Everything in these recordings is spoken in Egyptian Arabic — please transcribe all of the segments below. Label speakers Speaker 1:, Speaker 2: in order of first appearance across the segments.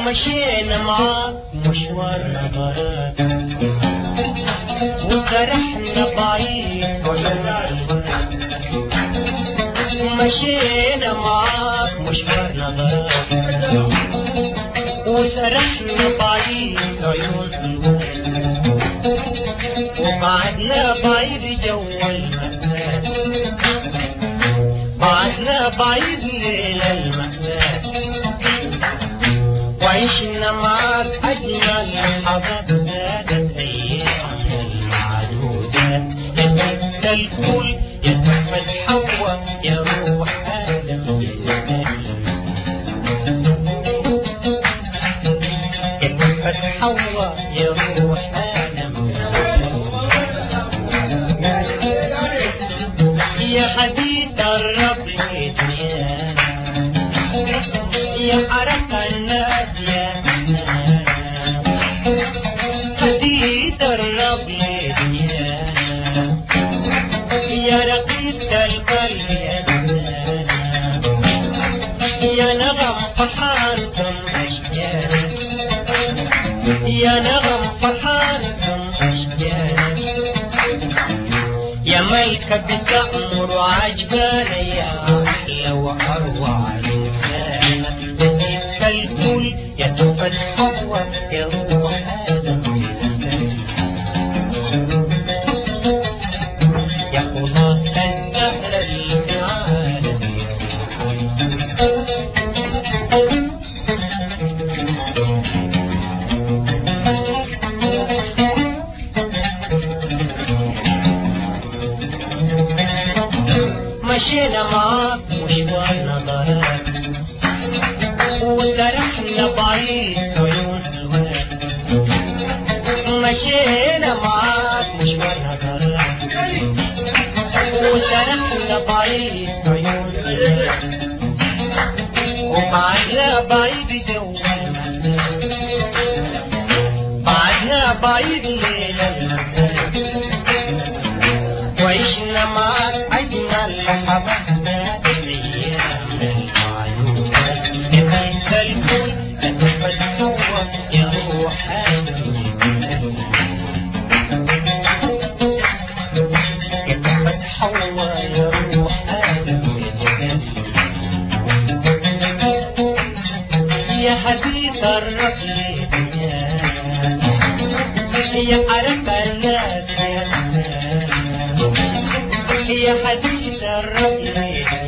Speaker 1: ومشينا معاك مشوار نظرات وسرحنا بعيد ومشينا معاك مشوار نظرات وسرحنا بعيد عيون الواد وقعدنا بعيد جو المأساة بعدنا بعيد ليل المأساة وعشنا معاك أجمل لحظات زادت أيامنا المعدودات يا ست الكل يا تحمد حواء يا روح آدم يا زمان يا تحمد حواء يا روح آدم يا حديث الرب الإتيان يا حرك الناس يا حنان حديث الرب الإتيان يا رقيق القلب يا سلام يا نغم فرحانكم أشجار يا نغم فرحانكم أشجار يا ملكة بتأمر عجبانة يا أحلى وأروع إنسانة تزيد كالكل يا توبة حواء يا روح آدم يا خلاص الدهر اللي عالم مشينا معاك مشوار نظرات وسرحنا بعيد عيون الواد مشينا معاك مشوار نظرات وسرحنا بعيد عيون الواد وبعدنا بعيد جو المساء بعدنا بعيد ليل المساء وعشنا معاك أجمل لحظات ذات الأيام المعلومات يا بيت الكل أتفت حواء يا روح آدم يا تفت حواء يا روح آدم يا حديث الرجل يا عرف الناس يا يا حديث الرجل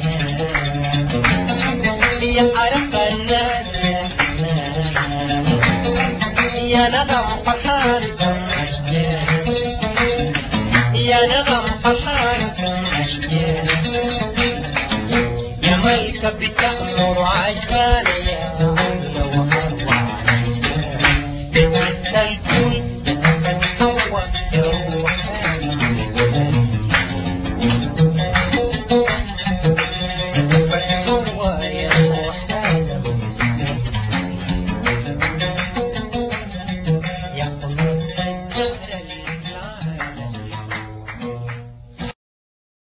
Speaker 1: يا عرف الناس يا نغم فرحانكم أشجار يا نغم فرحانكم أشجار يا ملكة بتأمر عجبانة يا أولى وأروع بنت الكل بنت حواء يا روح آدم